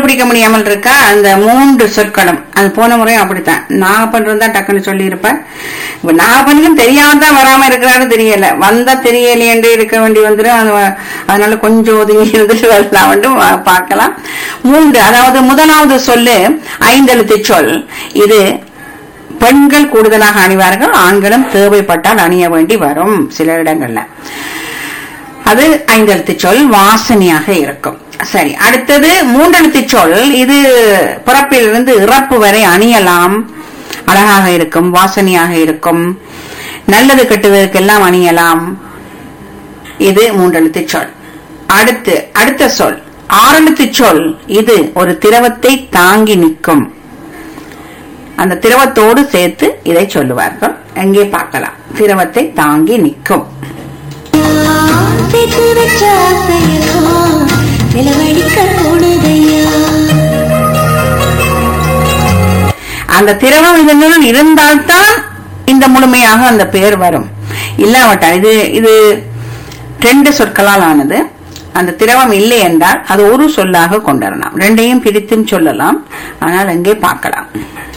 கண்டுபிடிக்க முடியாமல் இருக்கா அந்த மூன்று சொற்களும் அது போன முறையும் அப்படித்தான் நாகப்பன் இருந்தா டக்குன்னு சொல்லி இருப்பேன் இப்ப நாகப்பனுக்கும் தெரியாம தான் வராம இருக்கிறாரு தெரியல வந்தா தெரியலையேண்டு இருக்க வேண்டி வந்துடும் அது வ- அதனால கொஞ்சம் ஒதுங்கி இருந்துட்டு வரலாம் வந்து வா- பார்க்கலாம் மூன்று அதாவது முதலாவது சொல்லு ஐந்தெழுத்து சொல் இது பெண்கள் கூடுதலாக அணிவார்கள் ஆண்களும் தேவைப்பட்டால் அணிய வேண்டி வரும் சில இடங்கள்ல அது ஐந்தெழுத்து சொல் வாசனையாக இருக்கும் சரி அடுத்தது மூன்றெழுத்து சொல் இது பிறப்பிலிருந்து இறப்பு வரை அணியலாம் அழகாக இருக்கும் வாசனையாக இருக்கும் நல்லது கெட்டதற்கெல்லாம் அணியலாம் இது மூன்றெழுத்து சொல் அடுத்து அடுத்த சொல் ஆறெழுத்து சொல் இது ஒரு திரவத்தை தாங்கி நிற்கும் அந்த திரவத்தோடு சேர்த்து இதை சொல்லுவார்கள் எங்கே பார்க்கலாம் திரவத்தை தாங்கி நிற்கும் சேர்த்து வச்ச ஆசையெல்லாம் செலவழிக்க கூடுதையா அந்த திரவம் இதனுள் இருந்தால்தான் இந்த முழுமையாக அந்த பெயர் வரும் இல்லாவிட்டால் இது இது ரெண்டு சொற்களால் ஆனது அந்த திரவம் இல்லை என்றால் அது ஒரு சொல்லாக கொண்டு வரலாம் ரெண்டையும் பிரித்தும் சொல்லலாம் ஆனால் அங்கே பார்க்கலாம்